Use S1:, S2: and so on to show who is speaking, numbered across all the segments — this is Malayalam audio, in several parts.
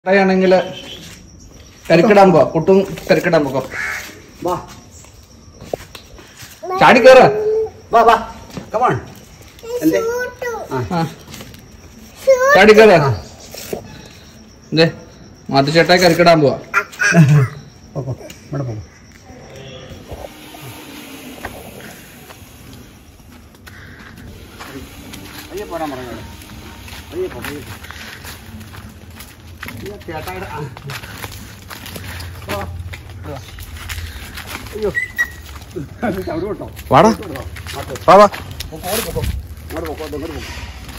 S1: ആണെങ്കിൽ തിരക്കിടാൻ പോവാ കുട്ടും തിരക്കിടാൻ പോകാം
S2: വാ
S1: ചാടി കയറ
S2: വാ വാ കമാൺ എന്തേ
S1: ചാടി കയറ എന്തേ മാത്തുചേട്ടായി കരക്കിടാൻ പോവാ
S2: പോക്കോ ഇവിടെ പോകോ അയ്യോ പോരാൻ പറഞ്ഞു അയ്യോ പോ അയ്യോ പോ. അയ്യോ ചേട്ടായുടെ ആ. വാ, വാ. അയ്യോ അവിടെ കേട്ടോ
S1: വാടാ
S2: അങ്ങോട്ട്
S1: വാ വാ
S2: പോക്കോ അങ്ങോട്ട് പോക്കോ അങ്ങോട്ട് പോക്കോ അങ്ങോട്ട് പോക്കോ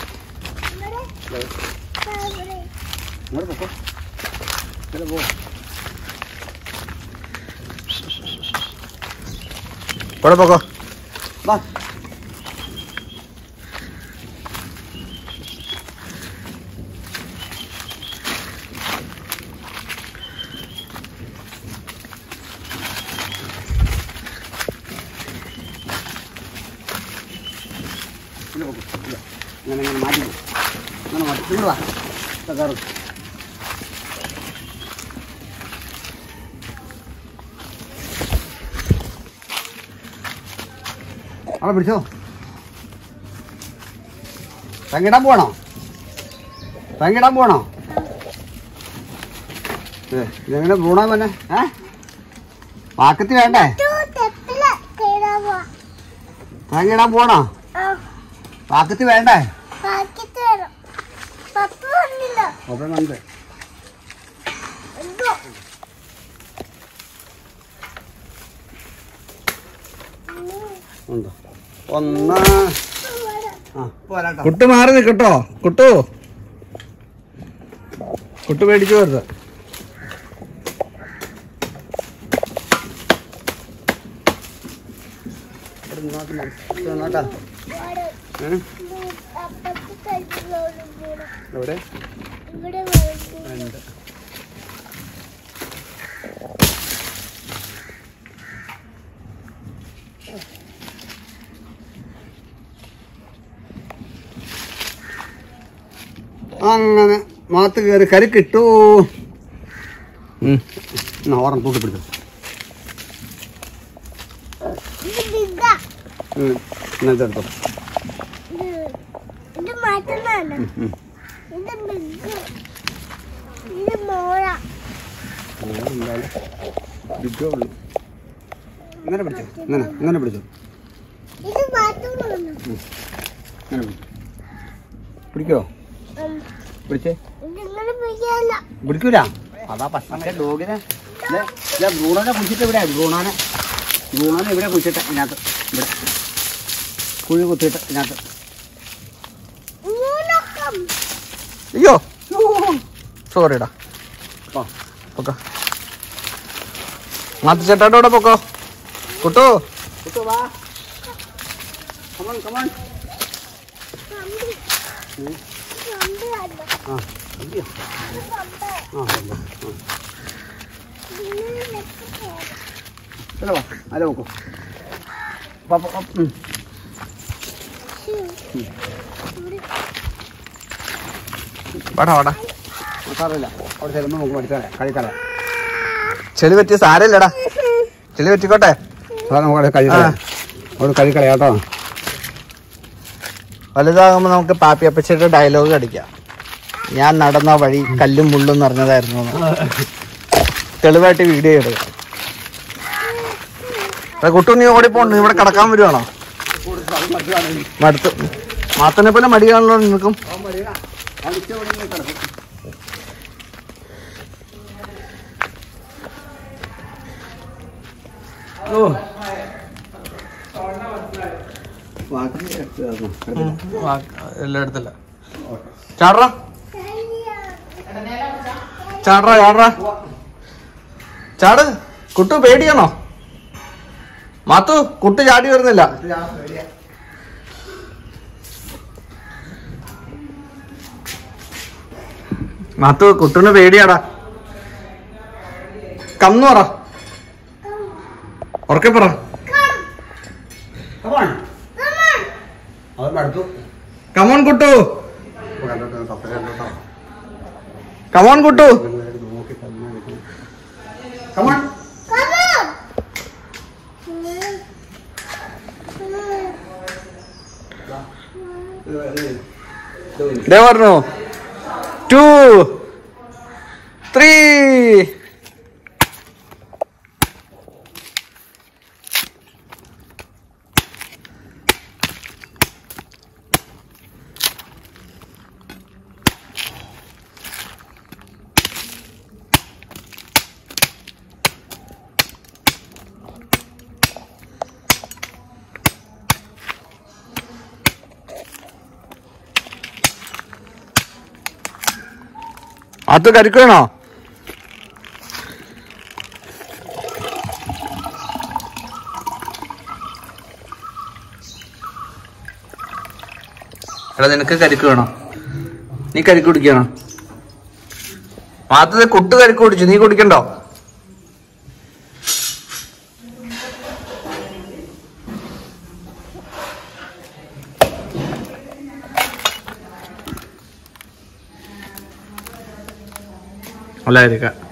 S2: അങ്ങോട്ട് പോക്കോ ചില പോ
S1: ഇവിടെ പോക്കോ
S2: വാ ഇല്ല പോക്കോ ഇല്ല അങ്ങനെ അങ്ങനെ മാറ്റി പോ അങ്ങനെ മാറ്റി ഇങ്ങോട്ട് വാ ഇതാ കയറ് അവിടെ പിടിച്ചോ തങ്ങിടാൻ പോണോ തങ്ങിടാൻ പോണോ ഏ, ഇതെങ്ങനെ പോണോ തന്നെ ഏ വാക്കത്തി വേണ്ടേ തങ്ങിടാൻ പോണോ വാക്കത്തി വേണ്ടേ അവിടെ ഉണ്ട് ഉണ്ടോ ഒന്ന് ആ പോരാട്ടോ
S1: കുട്ടു മാറി നിക്കട്ടോ കുട്ടു കുട്ടു പേടിച്ചു വരുത്
S2: ഇവിടെ നിന്നോട്ട് മനസ്സിലാട്ടോ ഏ? എവിടെ ഉണ്ട് അങ്ങനെ മാത്ത് കയറി കരി കിട്ടൂ എന്നാ ഓറം തൂക്കി പിടിച്ചു എന്നാ ഇതെടുത്തോ
S3: ഇത് മാറ്റുന്നതാണ്
S2: ഉം, ഉം.
S3: ഇത് ബിഗ് ഇത് മോള
S2: എന്തായാലും ബിഗേ ഉള്ളൂ ഇങ്ങനെ പിടിച്ചോ ഇങ്ങനെ ഇങ്ങനെ പിടിച്ചോ
S3: ഇത് മാറ്റുന്നതാണ്
S2: ഇങ്ങനെ പിടിച്ചോ പിടിക്കോ പിടിച്ചേ
S3: ഇതിങ്ങനെ പിടിക്കാല്ല
S2: പിടിക്കൂല അതാ പക്ഷേ ഡോഗിനെ ബ്രൂണോനെ കുഴിച്ചിട്ട് ഇവിടെ ബ്രൂണോനെ ബ്രൂണോനെ ഇവിടെ കുഴിച്ചിട്ട് ഇതിനകത്ത് ഇവിടെ കുഴി കുത്തിയിട്ട് ഇതിനകത്ത്
S3: മൂന്നക്കം
S1: അയ്യോ സോറിടാ
S2: ഓ
S1: പൊക്കോ മാത്തുചേട്ടായുടെ കൂടെ പൊക്കോ കുട്ടു
S2: കുത്തു വാ കമൺ കമൺ
S3: കമ്പി കമ്പി കണ്ടോ
S2: ആ അയ്യോ
S3: കമ്പി
S2: ആ ഉണ്ട്. ആ
S3: ഇതിങ്ങനെ നെക്ക്
S2: ഇവിടെ വാ അല്ല നോക്കൂ പാ, പാ, പാ, ഉം.
S1: വാടാ വാടാ
S2: ആ, സാരമില്ല അവിടെ ചെല്ലുമ്പോൾ നമുക്ക് പഠിച്ചാലേ കഴിക്കാലേ
S1: ചെളി പറ്റിയ സാരല്ലടാ ചെളി പറ്റിക്കോട്ടെ
S2: സാറേ നമുക്ക് അവിടെ കഴിക്കാം അവിടെ കഴിക്കളെ കേട്ടോ
S1: വലുതാകുമ്പോ നമുക്ക് പാപ്പിയപ്പച്ചയുടെ ഡയലോഗ് അടിക്കാം ഞാൻ നടന്ന വഴി കല്ലും മുള്ളും നിറഞ്ഞതായിരുന്നു എന്ന്. തെളിവായിട്ട് വീഡിയോ എടുക്കാം കുട്ടു നീ ഓടിപ്പോണ്ട് ഇവിടെ കിടക്കാൻ വരുവാണോ മടുത്തു മാത്തനെ പോലെ മടിയാണല്ലോ നിനക്കും
S2: ഓ
S1: എല്ലാം എടുത്തില്ല ചാടറ ചാടറ ചാടറ ചാട് കുട്ടു പേടിയാണോ മാത്തു കുട്ടു ചാടി വരുന്നില്ല മാത്തു കുട്ടുന് പേടിയാടാ കന്നു പറ ഉറക്കെ പറ
S2: അവൻ മടുത്തു
S1: കമോൺ കുട്ടു
S2: കണ്ടോട്ടോ സപ്പ കണ്ടോട്ടോ
S1: come on Kuttu
S2: come on
S3: Come on.
S1: ദേ പറഞ്ഞു ടു ത്രീ അത് കരിക്കണോ എടാ നിനക്ക് കരിക്ക് വേണോ നീ കരിക്ക് കുടിക്കണോ മാത്രമേ കുട്ട് കരിക്ക് കുടിച്ചു നീ കുടിക്കണ്ടോ അല്ലായിരിക്കാം